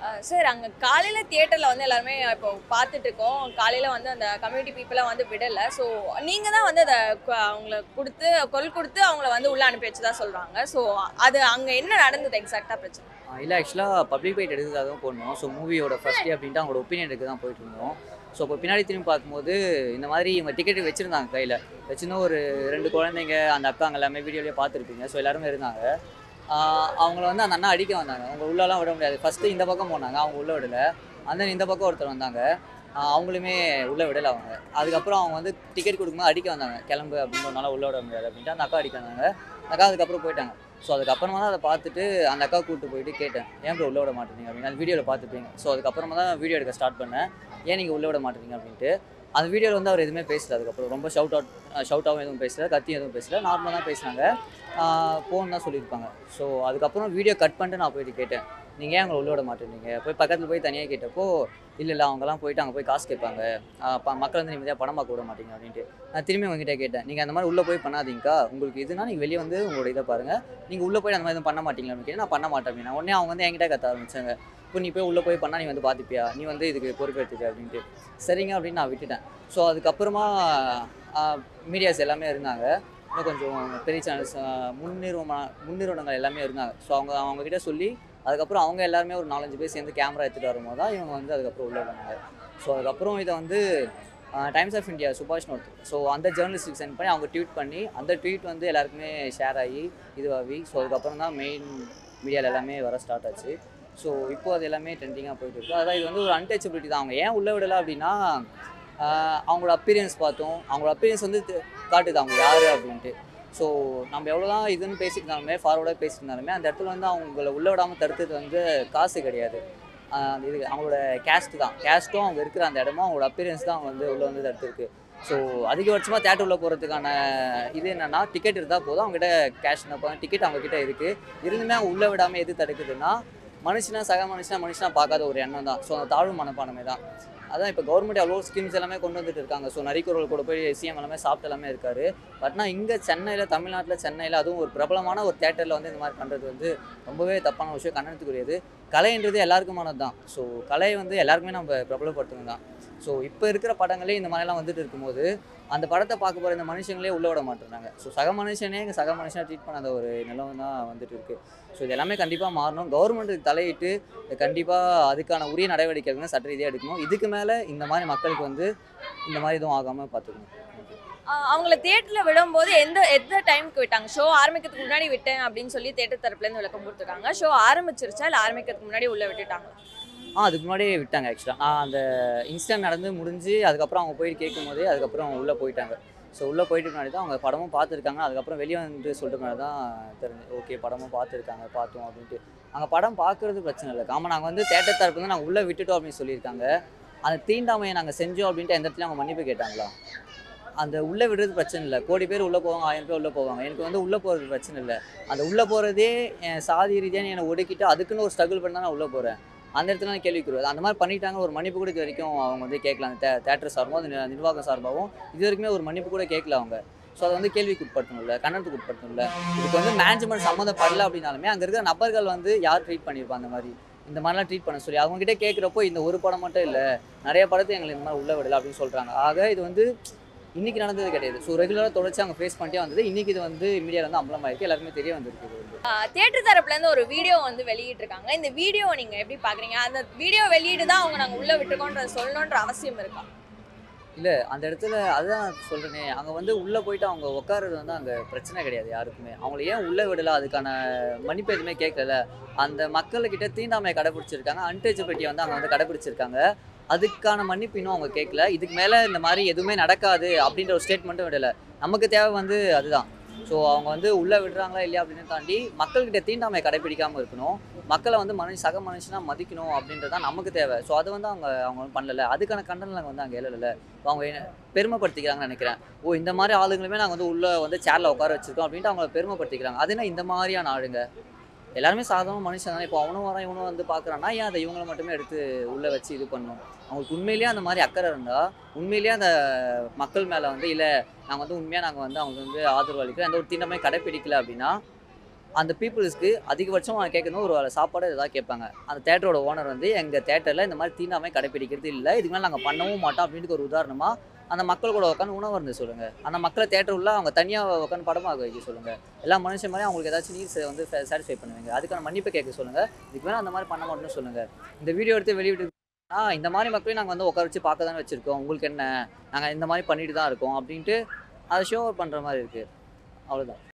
sir அங்கே காலையில் தியேட்டரில் வந்து எல்லாருமே இப்போ பார்த்துட்டு இருக்கோம் காலையில் வந்து அந்த கம்யூனிட்டி பீப்புளாக வந்து விடலை ஸோ நீங்கள் தான் வந்து அதை கு- அவங்கள கொடுத்து கொல் கொடுத்து அவங்கள வந்து உள்ளே அனுப்பி வச்சதா சொல்கிறாங்க ஸோ அது அங்கே என்ன நடந்தது எக்ஸாக்டாக பிரச்சனை இல்லை ஆக்சுவலாக பப்ளிக் பைட் எடுக்கிறதாக தான் போடணும் ஸோ மூவியோட ஃபர்ஸ்ட் டே அப்படின்ட்டு அவங்களோட ஒப்பீனியன் எடுக்க தான் போயிட்டு இருந்தோம் ஸோ இப்போ பின்னாடி திரும்பி பார்க்கும்போது இந்த மாதிரி இவங்க டிக்கெட் வச்சுருந்தாங்க கையில் வச்சுருந்தோம் ஒரு ரெண்டு குழந்தைங்க அந்த அக்காங்க எல்லாமே வீடியோலேயே பார்த்துருப்பீங்க ஸோ எல்லாருமே இருந்தாங்க ஆஹ் அவங்கள வந்து அந்த அண்ணா அடிக்க வந்தாங்க அவங்க உள்ளலாம் விட முடியாது ஃபஸ்ட்டு இந்த பக்கம் போனாங்க அவங்க உள்ளே விடல அந்த இந்த பக்கம் ஒருத்தர் வந்தாங்க ஆஹ் அவங்களுமே உள்ளே விடலை அவங்க அதுக்கப்புறம் அவங்க வந்து டிக்கெட் கொடுக்கும்போது அடிக்க வந்தாங்க கிளம்பு அப்படின்றதுனால உள்ளே விட முடியாது அப்படின்ட்டு அந்த அக்கா அடிக்க வந்தாங்க அந்த அக்கா அதுக்கப்புறம் போயிட்டாங்க ஸோ அதுக்கப்புறமா தான் அதை பார்த்துட்டு அந்த அக்கா கூப்பிட்டு போயிட்டு கேட்டேன் ஏன் ப்ரோ உள்ள விட மாட்டேங்க அப்படின்னு அந்த வீடியோவில் பார்த்துப்பீங்க ஸோ அதுக்கப்புறமா தான் வீடியோ எடுக்க ஸ்டார்ட் பண்ணேன் ஏன் நீங்கள் உள்ள விட மாட்டேங்க அப்படின்ட்டு அந்த வீடியோவில் வந்து அவர் எதுவுமே பேசல அதுக்கப்புறம் ரொம்ப ஷவுட் அவுட் ஷவுட்டாகவும் எதுவும் பேசல கத்தியும் எதுவும் பேசல நார்மலாக தான் பேசினாங்க போன் தான் சொல்லியிருப்பாங்க ஸோ அதுக்கப்புறம் வீடியோ கட் பண்ணிட்டு நான் போயிட்டு கேட்டேன் நீங்கள் ஏன் அவங்களை உள்ள விட மாட்டேங்க போய் பக்கத்தில் போய் தனியாக கேட்டப்போ இல்லை இல்லை அவங்கலாம் போயிட்டு அங்கே போய் காசு கேட்பாங்க ஆஹ் ப- மக்கள் வந்து நிம்மதியாக பணம் பார்க்க விட மாட்டீங்க அப்படின்ட்டு நான் திரும்பி உங்ககிட்ட கேட்டேன் நீங்கள் அந்த மாதிரி உள்ளே போய் பண்ணாதீங்கக்கா உங்களுக்கு இதுனா நீங்கள் வெளியே வந்து உங்களோட இதை பாருங்கள் நீங்கள் உள்ளே போய் அந்த மாதிரி எதுவும் பண்ண மாட்டீங்களா அப்படின்னு கேட்டேன் நான் பண்ண மாட்டேன் அப்படின்னா உடனே அவங்க வந்து என்கிட்ட கத்த ஆரம்பிச்சாங்க இப்போ நீ போய் உள்ளே போய் பண்ணால் நீ வந்து பார்த்துப்பியா நீ வந்து இதுக்கு பொறுப்பெடுத்துக்க அப்படின்ட்டு சரிங்க அப்படின்னு நான் விட்டுட்டேன் ஸோ அதுக்கப்புறமா மீடியாஸ் எல்லாமே இருந்தாங்க இன்னும் கொஞ்சம் பெரிய சேனல்ஸ் முன்னிறுவன முன்னிறுவனங்கள் எல்லாமே இருந்தாங்க ஸோ அவங்க அவங்கக்கிட்ட சொல்லி அதுக்கப்புறம் அவங்க எல்லாருமே ஒரு நாலஞ்சு பேர் சேர்ந்து கேமரா எடுத்துகிட்டு வரும்போது தான் இவங்க வந்து அதுக்கப்புறம் உள்ளே வந்தாங்க ஸோ அதுக்கப்புறம் இதை வந்து டைம்ஸ் ஆஃப் இந்தியா சுபாஷ்னு ஒருத்தர் ஸோ அந்த ஜேர்னலிஸ்ட்டுக்கு சென்ட் பண்ணி அவங்க ட்வீட் பண்ணி அந்த ட்வீட் வந்து எல்லாருக்குமே ஷேர் ஆகி இதுவாகி ஸோ அதுக்கப்புறம் தான் மெயின் மீடியாவில் எல்லாமே வர ஸ்டார்ட் ஆச்சு ஸோ இப்போ அது எல்லாமே ட்ரெண்டிங்காக போயிட்டு இருக்கு அதான் இது வந்து ஒரு அன்டச்சபிலிட்டி தான் அவங்க ஏன் உள்ளே விடலை அப்படின்னா ஆஹ் அவங்களோட அப்பீரியன்ஸ் பார்த்தோம் அவங்களோட அப்பீரியன்ஸ் வந்து தெ- காட்டுது அவங்க யார் அப்படின்ட்டு ஸோ நம்ம எவ்வளோ தான் இதுன்னு பேசியிருந்தாலுமே ஃபார்வர்டாக பேசியிருந்தாலுமே அந்த இடத்துல வந்து அவங்கள உள்ள விடாமல் தடுத்தது வந்து காசு கிடையாது ஆஹ் அந்த இது அவங்களோட கேஸ்ட் தான் கேஸ்ட்டும் அவங்க இருக்கிற அந்த இடமும் அவங்களோட அப்பீரியன்ஸ் தான் அவங்க வந்து உள்ளே வந்து தடுத்துருக்கு ஸோ அதிகபட்சமாக தேட்டர் உள்ள போகிறதுக்கான இது என்னென்னா டிக்கெட் இருந்தால் போதும் அவங்ககிட்ட கேஷ் இருந்தால் டிக்கெட் அவங்ககிட்ட இருக்குது இருந்துமே அவங்க உள்ளே விடாமல் எது தடுக்குதுன்னா மனுஷனா சக மனுஷனா மனுஷனா பார்க்காத ஒரு எண்ணம் தான் ஸோ அந்த தாழ்வு மனப்பான்மை தான் அதான் இப்போ கவர்மெண்ட் அவ்வளோ ஸ்கீம்ஸ் எல்லாமே கொண்டு வந்துட்டு இருக்காங்க ஸோ நரிக்குறவர்கள் கூட போய் சிஎம் எல்லாமே சாப்பிட்டு எல்லாமே இருக்காரு பட்னா இங்கே சென்னையில் தமிழ்நாட்டில் சென்னையில் அதுவும் ஒரு பிரபலமான ஒரு தேட்டரில் வந்து இந்த மாதிரி பண்ணுறது வந்து ரொம்பவே தப்பான விஷயம் கண்டனத்துக்குரியது கலைன்றது எல்லாருக்குமானது தான் ஸோ கலை வந்து எல்லாருக்குமே நம்ம பிரபலப்படுத்தணும் தான் ஸோ இப்போ இருக்கிற படங்களே இந்த மாதிரிலாம் வந்துட்டு இருக்கும்போது அந்த படத்தை பார்க்க போகிற இந்த மனுஷங்களே உள்ள விட மாட்டேறாங்க ஸோ சக மனுஷனே இங்கே சக மனுஷனை ட்ரீட் பண்ணாத ஒரு நிலவு தான் வந்துட்டு இருக்கு ஸோ இது எல்லாமே கண்டிப்பாக மாறணும் கவர்மெண்ட்டுக்கு தலையிட்டு கண்டிப்பாக அதுக்கான உரிய நடவடிக்கைகள் சட்ட ரீதியாக எடுக்கணும் இதுக்கு மேலே இந்த மாதிரி மக்களுக்கு வந்து இந்த மாதிரி எதுவும் ஆகாமல் பார்த்துக்கணும் ஆஹ் அவங்கள தியேட்டரில் விடும்போது எந்த எந்த டைம்க்கு விட்டாங்க ஷோ ஆரம்பிக்கிறதுக்கு முன்னாடி விட்டேன் அப்படின்னு சொல்லி தேட்டர் தரப்புலேருந்து விளக்கம் கொடுத்துருக்காங்க ஷோ ஆரம்பிச்சிருச்சா இல்லை ஆரம்பிக்கிறதுக்கு முன்னாடி உள்ளே விட்டுட்டாங்க ஆ அதுக்கு முன்னாடியே விட்டாங்க ஆக்சுவலாக நான் அந்த இன்சிடென்ட் நடந்து முடிஞ்சு அதுக்கப்புறம் அவங்க போயிட்டு கேட்கும் போதே அதுக்கப்புறம் உள்ளே போயிட்டாங்க ஸோ உள்ளே போயிட்டு முன்னாடி தான் அவங்க படமும் பார்த்துருக்காங்க அதுக்கப்புறம் வெளியே வந்து சொல்லிட்டு முன்னாடி தான் தெரிஞ்சு ஓகே படமும் பார்த்துருக்காங்க பார்த்தோம் அப்படின்ட்டு அங்கே படம் பார்க்குறது பிரச்சனை இல்லை ஆமாம் நாங்கள் வந்து தேட்டர் தரப்பு வந்து நாங்கள் உள்ளே விட்டுட்டோம் அப்படின்னு சொல்லியிருக்காங்க அந்த தீண்டாமையை நாங்கள் செஞ்சோம் அப்படின்ட்டு எந்த இடத்துலையும் அவங்க மன்னிப்பு கேட்டாங்களா அந்த உள்ளே விடுறது பிரச்சனை இல்லை கோடி பேர் உள்ளே போவாங்க ஆயிரம் பேர் உள்ளே போவாங்க எனக்கு வந்து உள்ளே போகிறது பிரச்சனை இல்லை அந்த உள்ளே போகிறதே என் சாதி ரீதியாக என்னை ஒடுக்கிட்டு அதுக்குன்னு ஒரு ஸ்ட்ரகிள் பண்ணி தான் நான் உள்ளே போகிறேன் அந்த இடத்துல நான் கேள்விக்குறது அந்த மாதிரி பண்ணிட்டாங்க ஒரு மன்னிப்பு கூட இது வரைக்கும் அவங்க வந்து கேட்கல அந்த தே தேட்டர் சார்பாகவும் அந்த நி- நிர்வாகம் சார்பாகவும் இது வரைக்குமே ஒரு மன்னிப்பு கூட கேட்கல அவங்க ஸோ அதை வந்து கேள்விக்கு உட்படுத்தணும்ல கண்ணத்துக்கு உட்படுத்தணும்ல இதுக்கு வந்து மேனேஜ்மெண்ட் சம்மந்தப்படல அப்படின்னாலுமே அங்கே இருக்கிற நபர்கள் வந்து யார் ட்ரீட் பண்ணியிருப்பா அந்த மாதிரி இந்த மாதிரிலாம் ட்ரீட் பண்ண சொல்லி அவங்க கிட்ட கேட்குறப்போ இந்த ஒரு படம் மட்டும் இல்லை நிறைய படத்தை எங்களை இந்த மாதிரி உள்ள விடல அப்படின்னு சொல்கிறாங்க ஆக இது வந்து இன்னைக்கு நடந்தது கிடையாது ஸோ ரெகுலராக தொடர்ச்சி அவங்க ஃபேஸ் பண்ணிட்டே வந்தது இன்னைக்கு இது வந்து மீடியாவில் வந்து அம்பலமாயிருக்கு எல்லாருமே தெரிய வந்திருக்கு இது வந்து தேட்டர் தரப்புலேருந்து ஒரு வீடியோ வந்து வெளியிட்டிருக்காங்க இந்த வீடியோவை நீங்கள் எப்படி பார்க்குறீங்க அந்த வீடியோ வெளியிட்டு தான் அவங்க நாங்கள் உள்ளே விட்டுருக்கோன்றத சொல்லணுன்ற அவசியம் இருக்கா இல்லை அந்த இடத்துல அதுதான் சொல்கிறேனே அங்கே வந்து உள்ளே போயிட்டு அவங்க உட்காருறது வந்து அங்கே பிரச்சனை கிடையாது யாருக்குமே அவங்கள ஏன் உள்ளே விடல அதுக்கான மன்னிப்பு எதுவுமே கேட்கல அந்த மக்கள்கிட்ட தீண்டாமையை கடைபிடிச்சிருக்காங்க அன்டச்சபிலிட்டியை வந்து அவங்க வந்து கடைபிடிச்சிருக்காங்க அதுக்கான மன்னிப்பு இன்னும் அவங்க கேட்கல இதுக்கு மேலே இந்த மாதிரி எதுவுமே நடக்காது அப்படின்ற ஒரு ஸ்டேட்மெண்ட்டும் விடலை நமக்கு தேவை வந்து அதுதான் ஸோ அவங்க வந்து உள்ளே விடுறாங்களா இல்லையா அப்படின்னு தாண்டி மக்கள்கிட்ட தீண்டாமையை கடைபிடிக்காமல் இருக்கணும் மக்களை வந்து மனுஷ சக மனுஷனாக மதிக்கணும் அப்படின்றது தான் நமக்கு தேவை ஸோ அதை வந்து அவங்க அவங்க வந்து பண்ணல அதுக்கான கண்டனம் நாங்கள் வந்து அங்கே எழல அவங்க என்ன- பெருமைப்படுத்திக்கிறாங்கன்னு நினைக்கிறேன் ஓ இந்த மாதிரி ஆளுங்களுமே நாங்கள் வந்து உள்ளே வந்து சேரில் உட்கார வச்சிருக்கோம் அப்படின்ட்டு அவங்கள பெருமைப்படுத்திக்கிறாங்க அது என்ன இந்த மாதிரியான ஆளுங்க எல்லாருமே சாதாரண மனுஷன் தானே இப்போ அவனும் வரான் இவனும் வந்து பார்க்குறான்னா ஏன் அதை இவங்கள மட்டுமே எடுத்து உள்ளே வச்சு இது பண்ணணும் அவங்களுக்கு உண்மையிலேயே அந்த மாதிரி அக்கறை இருந்தால் உண்மையிலேயே அந்த மக்கள் மேலே வந்து இல்லை நாங்கள் வந்து உண்மையாக நாங்கள் வந்து அவங்க வந்து ஆதரவு அளிக்கிறோம் எந்த ஒரு தீண்டமே கடைப்பிடிக்கல அப்படின்னா அந்த பீப்புள்ஸ்க்கு அதிகபட்சம் அவங்க கேட்கணும் ஒரு வேளை சாப்பாடு ஏதாவது கேட்பாங்க அந்த தேட்டரோட ஓனர் வந்து எங்கள் தேட்டரில் இந்த மாதிரி தீண்டாமை கடைப்பிடிக்கிறது இல்லை இதுக்கு மேலே நாங்கள் பண்ணவும் மாட்டோம் அப்படின்ட்டு ஒரு உதாரணமாக அந்த மக்கள் கூட உட்காந்து உணவு இருந்து சொல்லுங்கள் அந்த மக்களை தேட்டர் உள்ள அவங்க தனியாக உட்காந்து படமாக வைக்க சொல்லுங்கள் எல்லா மனுஷன் மாதிரி அவங்களுக்கு ஏதாச்சும் நீட்ஸ் வந்து சாட்டிஸ்ஃபை பண்ணுவீங்க அதுக்கான மன்னிப்பு கேட்க சொல்லுங்கள் இதுக்கு மேலே அந்த மாதிரி பண்ண மாட்டோம்னு சொல்லுங்கள் இந்த வீடியோ எடுத்து வெளியிட்டு ஆ இந்த மாதிரி மக்களையும் நாங்கள் வந்து உட்கார வச்சு பார்க்க தானே வச்சுருக்கோம் உங்களுக்கு என்ன நாங்கள் இந்த மாதிரி பண்ணிட்டு தான் இருக்கோம் அப்படின்ட்டு அதை ஷோ பண்ணுற மாதிரி இருக்குது அவ்வளோதான்